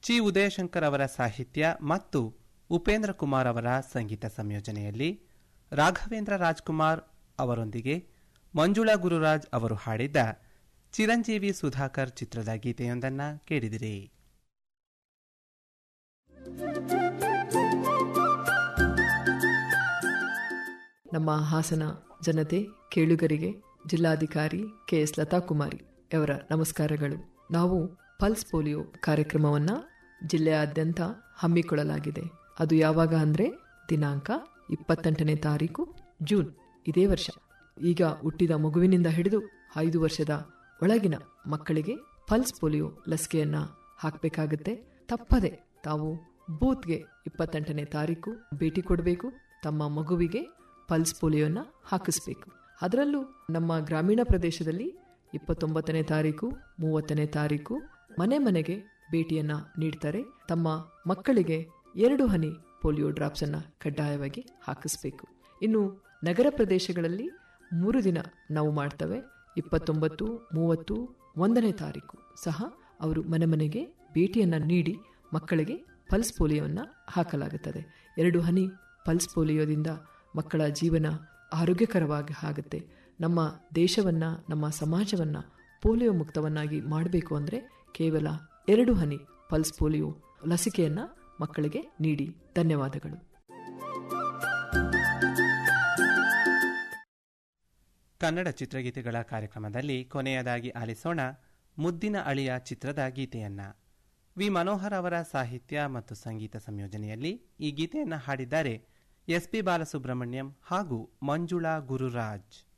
ಚಿ ಉದಯಶಂಕರ್ ಅವರ ಸಾಹಿತ್ಯ ಮತ್ತು ಉಪೇಂದ್ರ ಕುಮಾರ್ ಅವರ ಸಂಗೀತ ಸಂಯೋಜನೆಯಲ್ಲಿ ರಾಘವೇಂದ್ರ ರಾಜ್ಕುಮಾರ್ ಅವರೊಂದಿಗೆ ಮಂಜುಳಾ ಗುರುರಾಜ್ ಅವರು ಹಾಡಿದ್ದ ಚಿರಂಜೀವಿ ಸುಧಾಕರ್ ಚಿತ್ರದ ಗೀತೆಯೊಂದನ್ನು ಕೇಳಿದಿರಿ ನಮ್ಮ ಹಾಸನ ಜನತೆ ಕೇಳುಗರಿಗೆ ಜಿಲ್ಲಾಧಿಕಾರಿ ಕೆ ಎಸ್ ಲತಾ ಕುಮಾರಿ ಅವರ ನಮಸ್ಕಾರಗಳು ನಾವು ಪಲ್ಸ್ ಪೋಲಿಯೋ ಕಾರ್ಯಕ್ರಮವನ್ನ ಜಿಲ್ಲೆಯಾದ್ಯಂತ ಹಮ್ಮಿಕೊಳ್ಳಲಾಗಿದೆ ಅದು ಯಾವಾಗ ಅಂದ್ರೆ ದಿನಾಂಕ ಇಪ್ಪತ್ತೆಂಟನೇ ತಾರೀಕು ಜೂನ್ ಇದೇ ವರ್ಷ ಈಗ ಹುಟ್ಟಿದ ಮಗುವಿನಿಂದ ಹಿಡಿದು ಐದು ವರ್ಷದ ಒಳಗಿನ ಮಕ್ಕಳಿಗೆ ಪಲ್ಸ್ ಪೋಲಿಯೋ ಲಸಿಕೆಯನ್ನ ಹಾಕಬೇಕಾಗುತ್ತೆ ತಪ್ಪದೆ ತಾವು ಬೂತ್ಗೆ ಇಪ್ಪತ್ತೆಂಟನೇ ತಾರೀಕು ಭೇಟಿ ಕೊಡಬೇಕು ತಮ್ಮ ಮಗುವಿಗೆ ಪಲ್ಸ್ ಪೋಲಿಯೋನ ಹಾಕಿಸ್ಬೇಕು ಅದರಲ್ಲೂ ನಮ್ಮ ಗ್ರಾಮೀಣ ಪ್ರದೇಶದಲ್ಲಿ ಇಪ್ಪತ್ತೊಂಬತ್ತನೇ ತಾರೀಕು ಮೂವತ್ತನೇ ತಾರೀಕು ಮನೆ ಮನೆಗೆ ಭೇಟಿಯನ್ನ ನೀಡ್ತಾರೆ ತಮ್ಮ ಮಕ್ಕಳಿಗೆ ಎರಡು ಹನಿ ಪೋಲಿಯೋ ಡ್ರಾಪ್ಸ್ ಅನ್ನ ಕಡ್ಡಾಯವಾಗಿ ಹಾಕಿಸ್ಬೇಕು ಇನ್ನು ನಗರ ಪ್ರದೇಶಗಳಲ್ಲಿ ಮೂರು ದಿನ ನಾವು ಮಾಡ್ತೇವೆ ಇಪ್ಪತ್ತೊಂಬತ್ತು ಮೂವತ್ತು ಒಂದನೇ ತಾರೀಕು ಸಹ ಅವರು ಮನೆ ಮನೆಗೆ ಭೇಟಿಯನ್ನ ನೀಡಿ ಮಕ್ಕಳಿಗೆ ಪಲ್ಸ್ ಪೋಲಿಯೋವನ್ನು ಹಾಕಲಾಗುತ್ತದೆ ಎರಡು ಹನಿ ಪಲ್ಸ್ ಪೋಲಿಯೋದಿಂದ ಮಕ್ಕಳ ಜೀವನ ಆರೋಗ್ಯಕರವಾಗಿ ಆಗುತ್ತೆ ನಮ್ಮ ದೇಶವನ್ನ ನಮ್ಮ ಸಮಾಜವನ್ನ ಪೋಲಿಯೋ ಮುಕ್ತವನ್ನಾಗಿ ಮಾಡಬೇಕು ಅಂದರೆ ಕೇವಲ ಎರಡು ಹನಿ ಪಲ್ಸ್ ಪೋಲಿಯೋ ಲಸಿಕೆಯನ್ನ ಮಕ್ಕಳಿಗೆ ನೀಡಿ ಧನ್ಯವಾದಗಳು ಕನ್ನಡ ಚಿತ್ರಗೀತೆಗಳ ಕಾರ್ಯಕ್ರಮದಲ್ಲಿ ಕೊನೆಯದಾಗಿ ಆಲಿಸೋಣ ಮುದ್ದಿನ ಅಳಿಯ ಚಿತ್ರದ ಗೀತೆಯನ್ನ ವಿ ಮನೋಹರ್ ಅವರ ಸಾಹಿತ್ಯ ಮತ್ತು ಸಂಗೀತ ಸಂಯೋಜನೆಯಲ್ಲಿ ಈ ಗೀತೆಯನ್ನು ಹಾಡಿದ್ದಾರೆ ಎಸ್ ಪಿ ಬಾಲಸುಬ್ರಹ್ಮಣ್ಯಂ ಹಾಗೂ ಮಂಜುಳಾ ಗುರುರಾಜ್